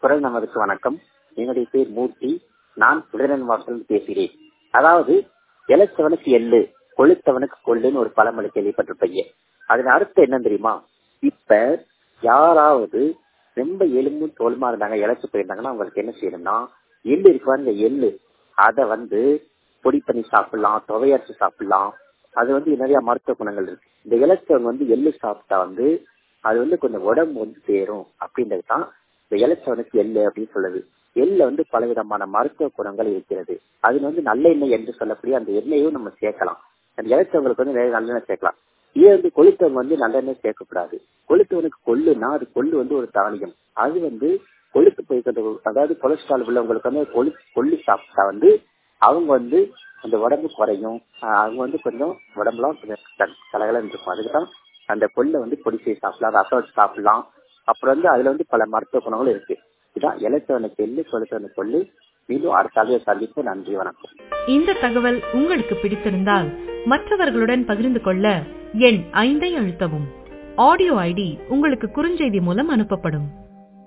குரல் நமதுக்கு வணக்கம் என்னுடைய பேர் மூர்த்தி நான் விருதன் வாசல் பேசுகிறேன் அதாவது இழைச்சவனுக்கு எள்ளு கொளுத்தவனுக்கு கொள்ளுன்னு ஒரு பழமொழி கேள்விப்பட்டிருப்பீங்க அதன் அர்த்தம் என்ன தெரியுமா இப்ப யாராவது ரொம்ப எலும்பும் தோலுமா இருந்தாங்க இழைச்சு போயிருந்தாங்கன்னா அவங்களுக்கு என்ன செய்யணும்னா எள்ளு இருக்குவாங்க எள்ளு அதை வந்து பொடி பண்ணி சாப்பிடலாம் துவையரைச்சு சாப்பிடலாம் அது வந்து நிறைய மருத்துவ குணங்கள் இருக்கு இந்த இலச்சவங்க வந்து எள்ளு சாப்பிட்டா வந்து அது வந்து கொஞ்சம் உடம்பு வந்து சேரும் அப்படின்றது தான் இந்த இலச்சவனுக்கு எள்ளு அப்படின்னு சொல்லுது எள்ளுல வந்து பலவிதமான மருத்துவ குணங்கள் இருக்கிறது அதுல வந்து நல்லெண்ணெய் என்று சொல்லக்கூடிய அந்த எண்ணெயும் நம்ம சேர்க்கலாம் அந்த இலச்சவங்களுக்கு வந்து நிறைய நல்லெண்ணெய் சேர்க்கலாம் இதே வந்து கொளுத்தவங்க வந்து நல்லெண்ணெய் சேர்க்கக்கூடாது கொளுத்தவனுக்கு கொள்ளுனா அது கொள்ளு வந்து ஒரு தானியம் அது வந்து கொழுத்து போய்க்கிறது அதாவது கொலஸ்ட்ரால் உள்ளவங்களுக்கு வந்து கொழு கொள்ளு சாப்பிட்டா வந்து அவங்க வந்து அந்த உடம்பு குறையும் அவங்க வந்து கொஞ்சம் உடம்புலாம் கொஞ்சம் கலகலன்னு இருக்கும் அதுக்கு தான் அந்த கொள்ளை வந்து பொடி செய்து சாப்பிடலாம் ரசம் வச்சு சாப்பிடலாம் அப்புறம் வந்து அதுல வந்து பல மருத்துவ குணங்களும் இருக்கு இதான் இலச்சவனுக்கு எள்ளு கொளுத்தவனுக்கு கொள்ளு மீண்டும் அடுத்த சந்திப்பு நன்றி வணக்கம் இந்த தகவல் உங்களுக்கு பிடித்திருந்தால் மற்றவர்களுடன் பகிர்ந்து கொள்ள எண் ஐந்தை அழுத்தவும் ஆடியோ ஐடி உங்களுக்கு குறுஞ்செய்தி மூலம் அனுப்பப்படும்